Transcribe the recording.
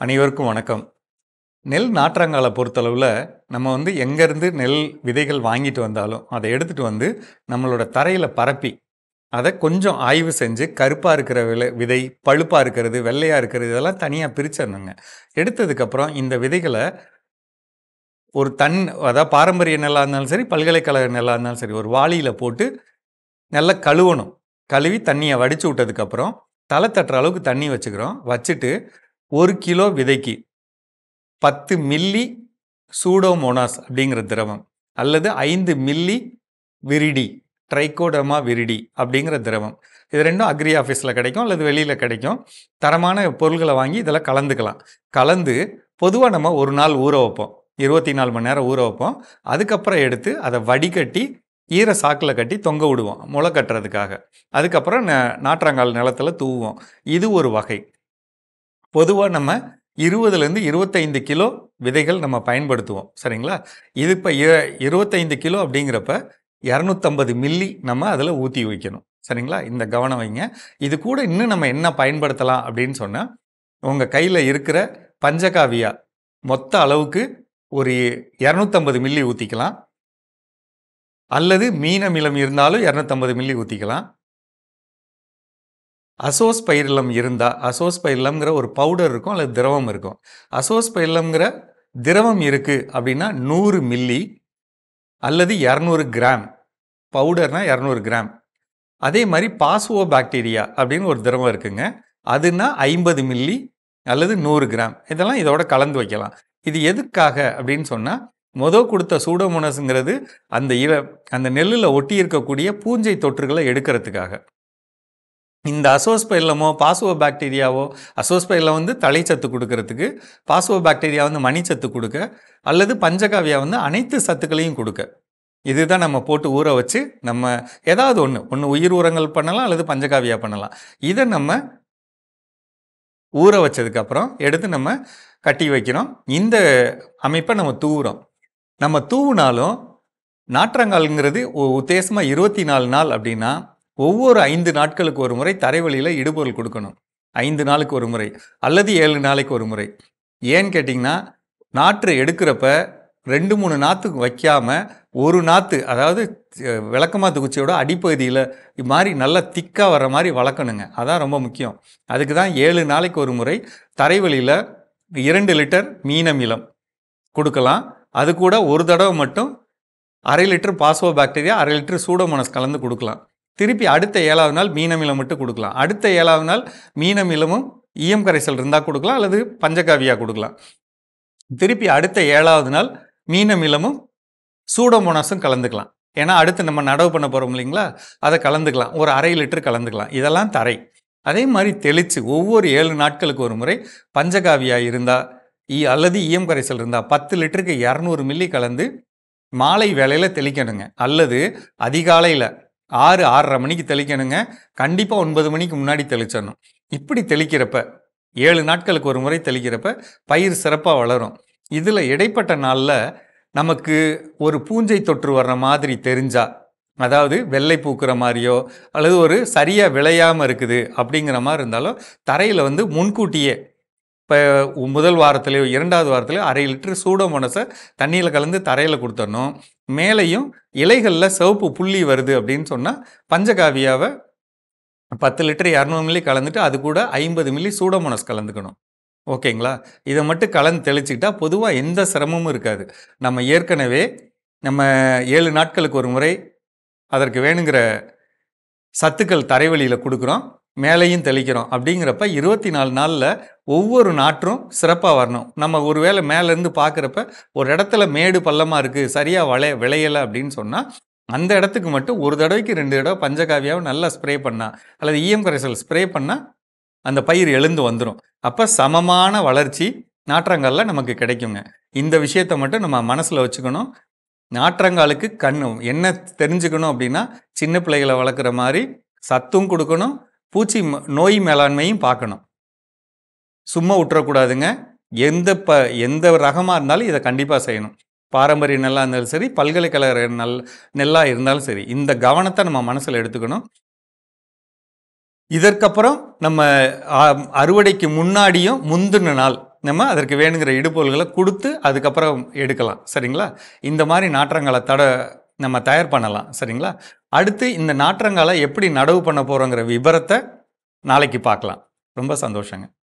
அனைவருக்கும் வணக்கம் நெல் நாற்றங்காலை பொறுத்தளவில் நம்ம வந்து எங்கேருந்து நெல் விதைகள் வாங்கிட்டு வந்தாலும் அதை எடுத்துகிட்டு வந்து நம்மளோட தரையில் பரப்பி அதை கொஞ்சம் ஆய்வு செஞ்சு கருப்பாக இருக்கிற விலை விதை பழுப்பாக இருக்கிறது வெள்ளையாக இருக்கிறது இதெல்லாம் தனியாக பிரிச்சிடணுங்க எடுத்ததுக்கப்புறம் இந்த விதைகளை ஒரு தன் அதாவது பாரம்பரிய நெல்லாக இருந்தாலும் சரி பல்கலைக்கழக நெல்லாக இருந்தாலும் சரி ஒரு வாளியில் போட்டு நல்லா கழுவணும் கழுவி தண்ணியை வடித்து விட்டதுக்கப்புறம் தலை தட்டுற அளவுக்கு தண்ணி வச்சுக்கிறோம் வச்சுட்டு ஒரு கிலோ விதைக்கு பத்து மில்லி சூடோமோனாஸ் அப்படிங்கிற திரவம் அல்லது ஐந்து மில்லி விரிடி ட்ரைகோடமா விரிடி அப்படிங்கிற திரவம் இது ரெண்டும் அக்ரி ஆஃபீஸில் கிடைக்கும் அல்லது வெளியில் கிடைக்கும் தரமான பொருள்களை வாங்கி இதில் கலந்துக்கலாம் கலந்து பொதுவாக நம்ம ஒரு நாள் ஊற வைப்போம் இருபத்தி நாலு மணி நேரம் ஊற வைப்போம் அதுக்கப்புறம் எடுத்து அதை வடிகட்டி ஈர சாக்கில் கட்டி தொங்க விடுவோம் முளை கட்டுறதுக்காக அதுக்கப்புறம் ந நாற்றாங்கால் நிலத்தில் தூவுவோம் இது ஒரு வகை பொதுவாக நம்ம இருபதுலேருந்து இருபத்தைந்து கிலோ விதைகள் நம்ம பயன்படுத்துவோம் சரிங்களா இது இப்போ இருபத்தைந்து கிலோ அப்படிங்கிறப்ப இரநூத்தம்பது மில்லி நம்ம அதில் ஊற்றி வைக்கணும் சரிங்களா இந்த கவனம் வைங்க இது கூட இன்னும் நம்ம என்ன பயன்படுத்தலாம் அப்படின்னு சொன்னால் உங்கள் கையில் இருக்கிற பஞ்சகாவியா மொத்த அளவுக்கு ஒரு இரநூத்தம்பது மில்லி ஊற்றிக்கலாம் அல்லது மீனமிலம் இருந்தாலும் இரநூத்தம்பது மில்லி ஊற்றிக்கலாம் அசோஸ் பயிரிலம் இருந்தால் அசோஸ் பயிரிலம்ங்கிற ஒரு பவுடர் இருக்கும் அல்லது திரவம் இருக்கும் அசோஸ் பயிரிலம்ங்கிற திரவம் இருக்குது அப்படின்னா நூறு மில்லி அல்லது இரநூறு கிராம் பவுடர்னா இரநூறு கிராம் அதே மாதிரி பாஸ்வோ பாக்டீரியா அப்படின்னு ஒரு திரவம் இருக்குங்க அதுனா ஐம்பது மில்லி அல்லது நூறு கிராம் இதெல்லாம் இதோட கலந்து வைக்கலாம் இது எதுக்காக அப்படின்னு சொன்னால் மொதல் கொடுத்த சூடோமோனஸுங்கிறது அந்த இல அந்த நெல்லில் ஒட்டி இருக்கக்கூடிய பூஞ்சை தொற்றுகளை எடுக்கிறதுக்காக இந்த அசோஸ்பைலமோ பாசுவோ பாக்டீரியாவோ அசோஸ்பைலம் வந்து தலைச்சத்து கொடுக்கறதுக்கு பாசுவோ பாக்டீரியா வந்து மணிச்சத்து கொடுக்க அல்லது பஞ்சகாவியா வந்து அனைத்து சத்துக்களையும் கொடுக்க இதுதான் நம்ம போட்டு ஊற வச்சு நம்ம ஏதாவது ஒன்று ஒன்று உயிர் உரங்கள் பண்ணலாம் அல்லது பஞ்சகாவியா பண்ணலாம் இதை நம்ம ஊற வச்சதுக்கப்புறம் எடுத்து நம்ம கட்டி வைக்கிறோம் இந்த அமைப்பை நம்ம தூவுறோம் நம்ம தூவுனாலும் நாற்றங்கால்ங்கிறது உத்தேசமாக இருபத்தி நாலு நாள் அப்படின்னா ஒவ்வொரு ஐந்து நாட்களுக்கு ஒரு முறை தரைவழியில் இடுபொருள் கொடுக்கணும் ஐந்து நாளுக்கு ஒரு முறை அல்லது ஏழு நாளைக்கு ஒரு முறை ஏன்னு கேட்டிங்கன்னா நாற்று எடுக்கிறப்ப ரெண்டு மூணு நாற்றுக்கு வைக்காமல் ஒரு நாற்று அதாவது விளக்கமாத்து குச்சியோட அடிப்பகுதியில் இது மாதிரி நல்லா திக்காக வர மாதிரி வளர்க்கணுங்க அதான் ரொம்ப முக்கியம் அதுக்கு தான் ஏழு நாளைக்கு ஒரு முறை தரைவழியில் இரண்டு லிட்டர் மீனமிலம் கொடுக்கலாம் அது கூட ஒரு தடவை மட்டும் அரை லிட்டர் பாஸ்வோ பாக்டீரியா அரை லிட்டர் சூடோமோனஸ் கலந்து கொடுக்கலாம் திருப்பி அடுத்த ஏழாவது நாள் மீனமிலம் மட்டும் கொடுக்கலாம் அடுத்த ஏழாவது நாள் மீனமிலமும் ஈயம் கரைசல் இருந்தால் கொடுக்கலாம் அல்லது பஞ்சகாவியா கொடுக்கலாம் திருப்பி அடுத்த ஏழாவது நாள் மீனமிலமும் சூடோமோனாஸும் கலந்துக்கலாம் ஏன்னா அடுத்து நம்ம நடவு பண்ண போகிறோம் இல்லைங்களா அதை கலந்துக்கலாம் ஒரு அரை லிட்டர் கலந்துக்கலாம் இதெல்லாம் தரை அதே மாதிரி தெளித்து ஒவ்வொரு ஏழு நாட்களுக்கு ஒரு முறை பஞ்சகாவியா இருந்தால் ஈ அல்லது ஈயம் கரைசல் இருந்தால் பத்து லிட்டருக்கு இரநூறு மில்லி கலந்து மாலை வேலையில் தெளிக்கணுங்க அல்லது அதிகாலையில் ஆறு ஆறரை மணிக்கு தெளிக்கணுங்க கண்டிப்பாக ஒன்பது மணிக்கு முன்னாடி தெளிச்சிடணும் இப்படி தெளிக்கிறப்ப ஏழு நாட்களுக்கு ஒரு முறை தெளிக்கிறப்ப பயிர் சிறப்பாக வளரும் இதில் இடைப்பட்ட நாளில் நமக்கு ஒரு பூஞ்சை தொற்று வர்ற மாதிரி தெரிஞ்சா அதாவது வெள்ளை பூக்கிற மாதிரியோ அல்லது ஒரு சரியாக விளையாமல் இருக்குது அப்படிங்கிற மாதிரி இருந்தாலும் தரையில் வந்து முன்கூட்டியே இப்போ முதல் வாரத்துலேயோ இரண்டாவது வாரத்துலேயோ அரை லிட்டர் சூடோமோனஸை தண்ணியில் கலந்து தரையில் கொடுத்துடணும் மேலேயும் இலைகளில் சிவப்பு புள்ளி வருது அப்படின்னு சொன்னால் பஞ்சகாவியாவை பத்து லிட்டர் இரநூறு மில்லி கலந்துட்டு அது கூட ஐம்பது மில்லி சூடோமோனஸ் கலந்துக்கணும் ஓகேங்களா இதை மட்டும் கலந்து தெளிச்சுக்கிட்டா பொதுவாக எந்த சிரமமும் இருக்காது நம்ம ஏற்கனவே நம்ம ஏழு நாட்களுக்கு ஒரு முறை அதற்கு வேணுங்கிற சத்துக்கள் தரைவழியில் கொடுக்குறோம் மேலேயும் தெளிக்கிறோம் அப்படிங்கிறப்ப இருபத்தி நாலு நாளில் ஒவ்வொரு நாற்றும் சிறப்பாக வரணும் நம்ம ஒரு வேளை மேலேருந்து பார்க்குறப்ப ஒரு இடத்துல மேடு பள்ளமாக இருக்குது சரியாக வளை விளையலை அப்படின்னு சொன்னால் அந்த இடத்துக்கு மட்டும் ஒரு தடவைக்கு ரெண்டு தடவை பஞ்சகாவியாவை நல்லா ஸ்ப்ரே பண்ணால் அல்லது ஈயம் கரைசல் ஸ்ப்ரே பண்ணால் அந்த பயிர் எழுந்து வந்துடும் அப்போ சமமான வளர்ச்சி நாற்றங்காலில் நமக்கு கிடைக்குங்க இந்த விஷயத்தை மட்டும் நம்ம மனசில் வச்சுக்கணும் நாற்றங்காலுக்கு கண் என்ன தெரிஞ்சுக்கணும் அப்படின்னா சின்ன பிள்ளைகளை வளர்க்குற மாதிரி சத்தும் கொடுக்கணும் பூச்சி நோய் மேலாண்மையும் பார்க்கணும் சும்மா விட்டுறக்கூடாதுங்க எந்த ப எந்த ரகமாக இருந்தாலும் இதை கண்டிப்பாக செய்யணும் பாரம்பரிய நெல்லாக இருந்தாலும் சரி பல்கலைக்கழக நெல் நெல்லாக இருந்தாலும் சரி இந்த கவனத்தை நம்ம மனசில் எடுத்துக்கணும் இதற்கப்புறம் நம்ம ஆ, அறுவடைக்கு முன்னாடியும் முந்தின நாள் நம்ம அதற்கு வேணுங்கிற இடுபொருள்களை கொடுத்து அதுக்கப்புறம் எடுக்கலாம் சரிங்களா இந்த மாதிரி நாற்றங்காலை தட நம்ம தயார் பண்ணலாம் சரிங்களா அடுத்து இந்த நாற்றங்காலை எப்படி நடவு பண்ண போகிறோங்கிற விபரத்தை நாளைக்கு பார்க்கலாம் ரொம்ப சந்தோஷங்க